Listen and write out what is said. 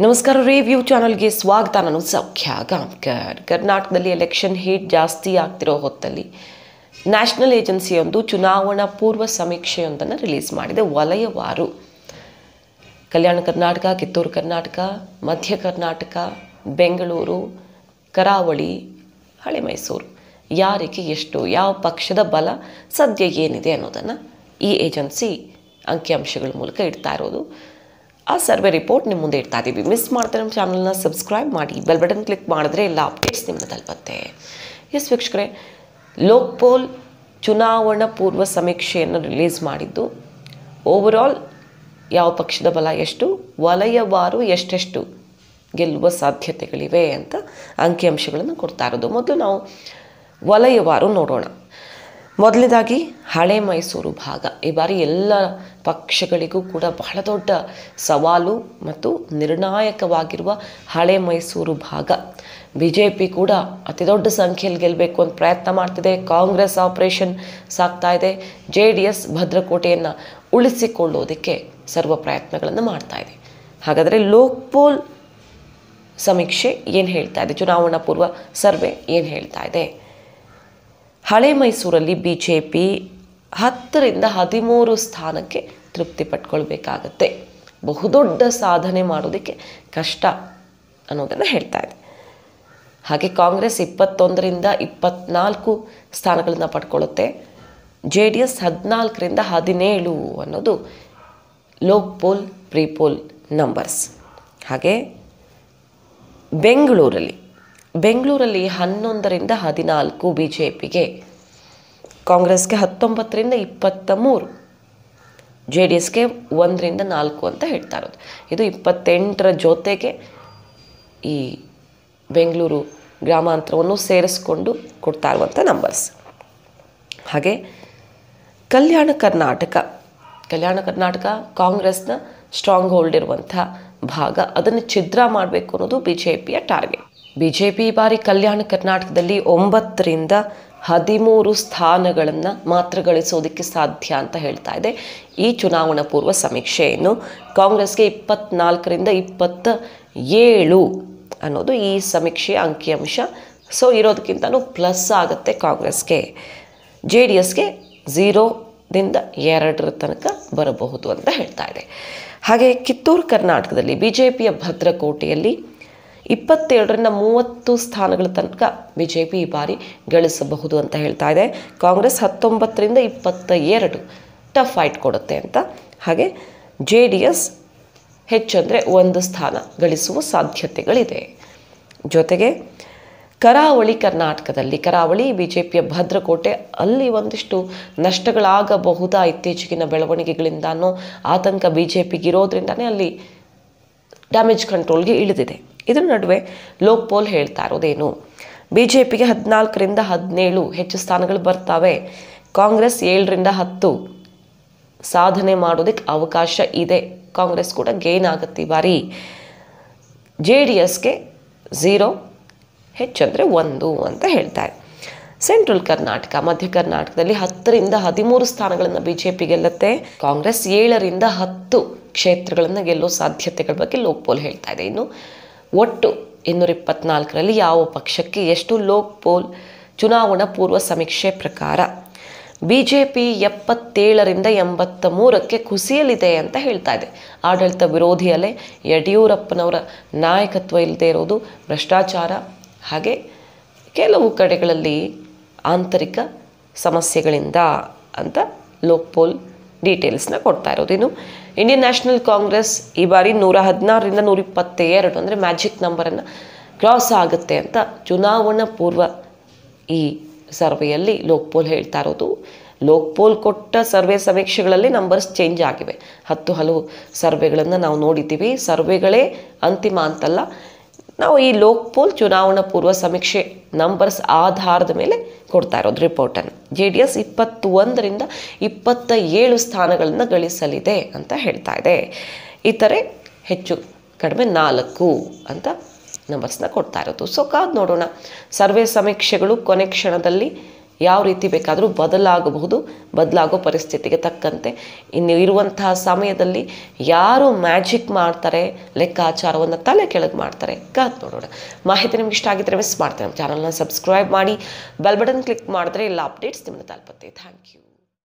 ನಮಸ್ಕಾರ ರಿವ್ಯೂ ಚಾನಲ್ಗೆ ಸ್ವಾಗತ ನಾನು ಸೌಖ್ಯ ಗಾಂವ್ಕರ್ ಕರ್ನಾಟಕದಲ್ಲಿ ಎಲೆಕ್ಷನ್ ಹೀಟ್ ಜಾಸ್ತಿ ಆಗ್ತಿರೋ ಹೊತ್ತಲ್ಲಿ ನ್ಯಾಷನಲ್ ಏಜೆನ್ಸಿಯೊಂದು ಚುನಾವಣಾ ಪೂರ್ವ ಸಮೀಕ್ಷೆಯೊಂದನ್ನು ರಿಲೀಸ್ ಮಾಡಿದೆ ವಲಯವಾರು ಕಲ್ಯಾಣ ಕರ್ನಾಟಕ ಕಿತ್ತೂರು ಕರ್ನಾಟಕ ಮಧ್ಯ ಕರ್ನಾಟಕ ಬೆಂಗಳೂರು ಕರಾವಳಿ ಹಳೆ ಮೈಸೂರು ಯಾರಿಗೆ ಎಷ್ಟು ಯಾವ ಪಕ್ಷದ ಬಲ ಸದ್ಯ ಏನಿದೆ ಅನ್ನೋದನ್ನು ಈ ಏಜೆನ್ಸಿ ಅಂಕಿಅಂಶಗಳ ಮೂಲಕ ಇಡ್ತಾ ಇರೋದು ಆ ಸರ್ವೆ ರಿಪೋರ್ಟ್ ನಿಮ್ಮ ಮುಂದೆ ಇಡ್ತಾ ಇದ್ದೀವಿ ಮಿಸ್ ಮಾಡ್ತಾರೆ ನಮ್ಮ ಚಾನಲ್ನ ಸಬ್ಸ್ಕ್ರೈಬ್ ಮಾಡಿ ಬೆಲ್ ಬಟನ್ ಕ್ಲಿಕ್ ಮಾಡಿದ್ರೆ ಎಲ್ಲ ಅಪ್ಡೇಟ್ಸ್ ನಿಮ್ಮನ್ನ ತಲುಪತ್ತೆ ಎಸ್ ವೀಕ್ಷಕರೇ ಲೋಕ್ಪೋಲ್ ಚುನಾವಣಾ ಪೂರ್ವ ಸಮೀಕ್ಷೆಯನ್ನು ರಿಲೀಸ್ ಮಾಡಿದ್ದು ಓವರಾಲ್ ಯಾವ ಪಕ್ಷದ ಬಲ ಎಷ್ಟು ವಲಯವಾರು ಎಷ್ಟೆಷ್ಟು ಗೆಲ್ಲುವ ಸಾಧ್ಯತೆಗಳಿವೆ ಅಂತ ಅಂಕಿಅಂಶಗಳನ್ನು ಕೊಡ್ತಾ ಇರೋದು ಮೊದಲು ನಾವು ವಲಯವಾರು ನೋಡೋಣ ಮೊದಲನೇದಾಗಿ ಹಳೆ ಮೈಸೂರು ಭಾಗ ಈ ಬಾರಿ ಎಲ್ಲ ಪಕ್ಷಗಳಿಗೂ ಕೂಡ ಬಹಳ ದೊಡ್ಡ ಸವಾಲು ಮತ್ತು ನಿರ್ಣಾಯಕವಾಗಿರುವ ಹಳೆ ಮೈಸೂರು ಭಾಗ ಬಿ ಜೆ ಪಿ ಕೂಡ ಅತಿ ದೊಡ್ಡ ಸಂಖ್ಯೆಯಲ್ಲಿ ಗೆಲ್ಲಬೇಕು ಅಂತ ಪ್ರಯತ್ನ ಮಾಡ್ತಿದೆ ಕಾಂಗ್ರೆಸ್ ಆಪರೇಷನ್ ಸಾಗ್ತಾ ಇದೆ ಜೆ ಡಿ ಎಸ್ ಭದ್ರಕೋಟೆಯನ್ನು ಉಳಿಸಿಕೊಳ್ಳೋದಕ್ಕೆ ಸರ್ವ ಪ್ರಯತ್ನಗಳನ್ನು ಮಾಡ್ತಾ ಇದೆ ಹಾಗಾದರೆ ಲೋಕ್ಪೋಲ್ ಸಮೀಕ್ಷೆ ಏನು ಹೇಳ್ತಾ ಇದೆ ಚುನಾವಣಾ ಪೂರ್ವ ಸರ್ವೆ ಏನು ಹೇಳ್ತಾ ಇದೆ ಹಳೆ ಮೈಸೂರಲ್ಲಿ ಬಿ ಜೆ ಪಿ ಹತ್ತರಿಂದ ಹದಿಮೂರು ಸ್ಥಾನಕ್ಕೆ ತೃಪ್ತಿ ಪಟ್ಕೊಳ್ಬೇಕಾಗತ್ತೆ ಬಹುದೊಡ್ಡ ಸಾಧನೆ ಮಾಡೋದಕ್ಕೆ ಕಷ್ಟ ಅನ್ನೋದನ್ನು ಹೇಳ್ತಾ ಇದೆ ಹಾಗೆ ಕಾಂಗ್ರೆಸ್ ಇಪ್ಪತ್ತೊಂದರಿಂದ ಇಪ್ಪತ್ನಾಲ್ಕು ಸ್ಥಾನಗಳನ್ನು ಪಡ್ಕೊಳ್ಳುತ್ತೆ ಜೆ ಡಿ ಎಸ್ ಹದಿನಾಲ್ಕರಿಂದ ಹದಿನೇಳು ಅನ್ನೋದು ಲೋಕ್ಪೋಲ್ ಪ್ರೀಪೋಲ್ ನಂಬರ್ಸ್ ಹಾಗೆ ಬೆಂಗಳೂರಲ್ಲಿ ಬೆಂಗಳೂರಲ್ಲಿ ಹನ್ನೊಂದರಿಂದ ಹದಿನಾಲ್ಕು ಬಿ ಜೆ ಪಿಗೆ ಕಾಂಗ್ರೆಸ್ಗೆ ಹತ್ತೊಂಬತ್ತರಿಂದ ಇಪ್ಪತ್ತ ಮೂರು ಜೆ ಡಿ ಎಸ್ಗೆ ಒಂದರಿಂದ ನಾಲ್ಕು ಅಂತ ಹೇಳ್ತಾ ಇರೋದು ಇದು ಇಪ್ಪತ್ತೆಂಟರ ಜೊತೆಗೆ ಈ ಬೆಂಗಳೂರು ಗ್ರಾಮಾಂತರವನ್ನು ಸೇರಿಸ್ಕೊಂಡು ಕೊಡ್ತಾ ಇರುವಂಥ ನಂಬರ್ಸ್ ಹಾಗೆ ಕಲ್ಯಾಣ ಕರ್ನಾಟಕ ಕಲ್ಯಾಣ ಕರ್ನಾಟಕ ಕಾಂಗ್ರೆಸ್ನ ಸ್ಟ್ರಾಂಗ್ ಹೋಲ್ಡ್ ಇರುವಂಥ ಭಾಗ ಅದನ್ನು ಛಿದ್ರ ಮಾಡಬೇಕು ಅನ್ನೋದು ಬಿ ಜೆ ಪಿಯ ಟಾರ್ಗೆಟ್ ಬಿ ಜೆ ಪಿ ಈ ಬಾರಿ ಕಲ್ಯಾಣ ಕರ್ನಾಟಕದಲ್ಲಿ ಒಂಬತ್ತರಿಂದ ಹದಿಮೂರು ಸ್ಥಾನಗಳನ್ನು ಮಾತ್ರ ಗಳಿಸೋದಕ್ಕೆ ಸಾಧ್ಯ ಅಂತ ಹೇಳ್ತಾ ಇದೆ ಈ ಚುನಾವಣಾ ಪೂರ್ವ ಸಮೀಕ್ಷೆಯನ್ನು ಕಾಂಗ್ರೆಸ್ಗೆ ಇಪ್ಪತ್ನಾಲ್ಕರಿಂದ ಇಪ್ಪತ್ತ ಏಳು ಅನ್ನೋದು ಈ ಸಮೀಕ್ಷೆಯ ಅಂಕಿಅಂಶ ಸೊ ಇರೋದಕ್ಕಿಂತಲೂ ಪ್ಲಸ್ ಆಗುತ್ತೆ ಕಾಂಗ್ರೆಸ್ಗೆ ಜೆ ಡಿ ಎಸ್ಗೆ ಝೀರೋದಿಂದ ಎರಡರ ತನಕ ಬರಬಹುದು ಅಂತ ಹೇಳ್ತಾ ಇದೆ ಹಾಗೆ ಕಿತ್ತೂರು ಕರ್ನಾಟಕದಲ್ಲಿ ಬಿ ಜೆ ಪಿಯ ಭದ್ರಕೋಟೆಯಲ್ಲಿ ಇಪ್ಪತ್ತೇಳರಿಂದ ಮೂವತ್ತು ಸ್ಥಾನಗಳ ತನಕ ಬಿ ಜೆ ಪಿ ಈ ಬಾರಿ ಗಳಿಸಬಹುದು ಅಂತ ಹೇಳ್ತಾ ಇದೆ ಕಾಂಗ್ರೆಸ್ ಹತ್ತೊಂಬತ್ತರಿಂದ ಇಪ್ಪತ್ತ ಎರಡು ಟಫ್ ಫೈಟ್ ಕೊಡುತ್ತೆ ಅಂತ ಹಾಗೆ ಜೆ ಡಿ ಎಸ್ ಹೆಚ್ಚಂದರೆ ಒಂದು ಸ್ಥಾನ ಗಳಿಸುವ ಸಾಧ್ಯತೆಗಳಿದೆ ಜೊತೆಗೆ ಕರಾವಳಿ ಕರ್ನಾಟಕದಲ್ಲಿ ಕರಾವಳಿ ಬಿ ಜೆ ಪಿಯ ಭದ್ರಕೋಟೆ ಅಲ್ಲಿ ಒಂದಿಷ್ಟು ನಷ್ಟಗಳಾಗಬಹುದಾ ಇತ್ತೀಚೆಗಿನ ಬೆಳವಣಿಗೆಗಳಿಂದ ಅನ್ನೋ ಆತಂಕ ಬಿ ಜೆ ಪಿಗಿರೋದ್ರಿಂದನೇ ಅಲ್ಲಿ ಡ್ಯಾಮೇಜ್ ಕಂಟ್ರೋಲ್ಗೆ ಇಳಿದಿದೆ ಇದರ ನಡುವೆ ಲೋಕ್ಪೋಲ್ ಹೇಳ್ತಾ ಇರೋದೇನು ಬಿ ಜೆ ಪಿಗೆ ಹದಿನಾಲ್ಕರಿಂದ ಹದಿನೇಳು ಹೆಚ್ಚು ಸ್ಥಾನಗಳು ಬರ್ತಾವೆ ಕಾಂಗ್ರೆಸ್ ಏಳರಿಂದ ಹತ್ತು ಸಾಧನೆ ಮಾಡೋದಕ್ಕೆ ಅವಕಾಶ ಇದೆ ಕಾಂಗ್ರೆಸ್ ಕೂಡ ಗೇನ್ ಆಗುತ್ತೆ ಈ ಬಾರಿ ಜೆ ಡಿ ಎಸ್ಗೆ ಝೀರೋ ಹೆಚ್ಚಂದರೆ ಒಂದು ಅಂತ ಹೇಳ್ತಾರೆ ಸೆಂಟ್ರಲ್ ಕರ್ನಾಟಕ ಮಧ್ಯ ಕರ್ನಾಟಕದಲ್ಲಿ ಹತ್ತರಿಂದ ಹದಿಮೂರು ಸ್ಥಾನಗಳನ್ನು ಬಿ ಜೆ ಪಿ ಗೆಲ್ಲುತ್ತೆ ಕಾಂಗ್ರೆಸ್ ಏಳರಿಂದ ಹತ್ತು ಕ್ಷೇತ್ರಗಳನ್ನು ಗೆಲ್ಲೋ ಸಾಧ್ಯತೆಗಳ ಬಗ್ಗೆ ಲೋಕ್ಪೋಲ್ ಹೇಳ್ತಾ ಇದೆ ಇನ್ನು ಒಟ್ಟು ಇನ್ನೂರ ಇಪ್ಪತ್ನಾಲ್ಕರಲ್ಲಿ ಯಾವ ಪಕ್ಷಕ್ಕೆ ಎಷ್ಟು ಲೋಕ್ಪೋಲ್ ಚುನಾವಣಾ ಪೂರ್ವ ಸಮೀಕ್ಷೆ ಪ್ರಕಾರ ಬಿ ಜೆ ಪಿ ಎಪ್ಪತ್ತೇಳರಿಂದ ಎಂಬತ್ತ ಮೂರಕ್ಕೆ ಕುಸಿಯಲಿದೆ ಅಂತ ಹೇಳ್ತಾ ಇದೆ ಆಡಳಿತ ವಿರೋಧಿ ಅಲೆ ಯಡಿಯೂರಪ್ಪನವರ ನಾಯಕತ್ವ ಇಲ್ಲದೆ ಇರೋದು ಭ್ರಷ್ಟಾಚಾರ ಹಾಗೆ ಕೆಲವು ಕಡೆಗಳಲ್ಲಿ ಆಂತರಿಕ ಸಮಸ್ಯೆಗಳಿಂದ ಅಂತ ಲೋಕ್ಪೋಲ್ ಡೀಟೇಲ್ಸ್ನ ಕೊಡ್ತಾ ಇರೋದು ಇನ್ನು ಇಂಡಿಯನ್ ನ್ಯಾಷನಲ್ ಕಾಂಗ್ರೆಸ್ ಈ ಬಾರಿ ನೂರ ಹದಿನಾರರಿಂದ ನೂರ ಇಪ್ಪತ್ತೆರಡು ಅಂದರೆ ಮ್ಯಾಜಿಕ್ ನಂಬರನ್ನು ಕ್ರಾಸ್ ಆಗುತ್ತೆ ಅಂತ ಚುನಾವಣಾ ಪೂರ್ವ ಈ ಸರ್ವೆಯಲ್ಲಿ ಲೋಕ್ಪೋಲ್ ಹೇಳ್ತಾ ಇರೋದು ಲೋಕ್ಪೋಲ್ ಕೊಟ್ಟ ಸರ್ವೆ ಸಮೀಕ್ಷೆಗಳಲ್ಲಿ ನಂಬರ್ಸ್ ಚೇಂಜ್ ಆಗಿವೆ ಹತ್ತು ಹಲವು ಸರ್ವೆಗಳನ್ನು ನಾವು ನೋಡಿದ್ದೀವಿ ಸರ್ವೆಗಳೇ ಅಂತಿಮ ಅಂತಲ್ಲ ನಾವು ಈ ಲೋಕ್ಪೋಲ್ ಚುನಾವಣಾ ಪೂರ್ವ ಸಮೀಕ್ಷೆ ನಂಬರ್ಸ್ ಆಧಾರದ ಮೇಲೆ ಕೊಡ್ತಾ ಇರೋದು ರಿಪೋರ್ಟನ್ನು ಜೆ ಡಿ ಎಸ್ ಇಪ್ಪತ್ತೊಂದರಿಂದ ಇಪ್ಪತ್ತ ಏಳು ಸ್ಥಾನಗಳನ್ನು ಗಳಿಸಲಿದೆ ಅಂತ ಹೇಳ್ತಾ ಇದೆ ಇತರೆ ಹೆಚ್ಚು ಕಡಿಮೆ ನಾಲ್ಕು ಅಂತ ನಂಬರ್ಸ್ನ ಕೊಡ್ತಾ ಇರೋದು ಸೊ ಕಾದು ನೋಡೋಣ ಸರ್ವೆ ಸಮೀಕ್ಷೆಗಳು ಕೊನೆ ಕ್ಷಣದಲ್ಲಿ ಯಾವ ರೀತಿ ಬೇಕಾದರೂ ಬದಲಾಗಬಹುದು ಬದಲಾಗೋ ಪರಿಸ್ಥಿತಿಗೆ ತಕ್ಕಂತೆ ಇನ್ನು ಇರುವಂತಹ ಸಮಯದಲ್ಲಿ ಯಾರು ಮ್ಯಾಜಿಕ್ ಮಾಡ್ತಾರೆ ಲೆಕ್ಕಾಚಾರವನ್ನು ತಲೆ ಕೆಳಗೆ ಮಾಡ್ತಾರೆ ಕಾದ್ ನೋಡೋಣ ಮಾಹಿತಿ ನಿಮ್ಗೆ ಇಷ್ಟ ಆಗಿದ್ರೆ ಮಿಸ್ ಮಾಡ್ತಾರೆ ನಮ್ಮ ಚಾನಲ್ನ ಸಬ್ಸ್ಕ್ರೈಬ್ ಮಾಡಿ ಬೆಲ್ ಬಟನ್ ಕ್ಲಿಕ್ ಮಾಡಿದ್ರೆ ಎಲ್ಲ ಅಪ್ಡೇಟ್ಸ್ ನಿಮ್ಮನ್ನು ತಲುಪುತ್ತೆ ಥ್ಯಾಂಕ್ ಯು